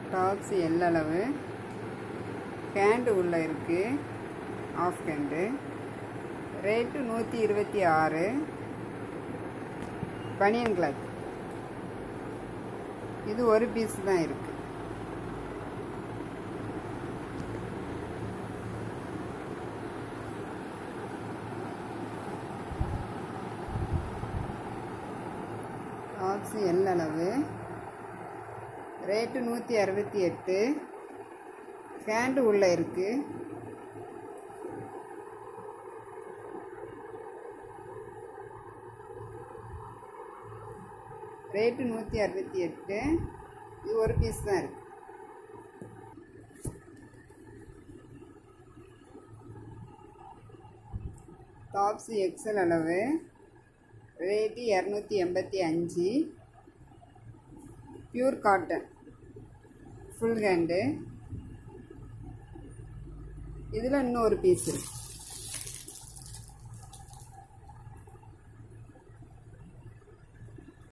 tops L அளவு hand உள்ளே இருக்குது ஆஃப் ஹேண்டு ரேட்டு நூற்றி இருபத்தி ஆறு பனியன் கிளாத் இது ஒரு பீஸ் தான் இருக்குது டாப்ஸ் எல் அளவு ரேட்டு நூற்றி அறுபத்தி எட்டு ஹேண்டு உள்ளே இருக்குது ரேட்டு நூற்றி அறுபத்தி எட்டு இது ஒரு பீஸ் தான் இருக்குது டாப்ஸ் எக்ஸல் அளவு ரேட்டு இரநூத்தி எண்பத்தி அஞ்சு பியூர் காட்டன் ஃபுல் ஹேண்டு இதில் இன்னும் ஒரு பீஸ் இருக்குது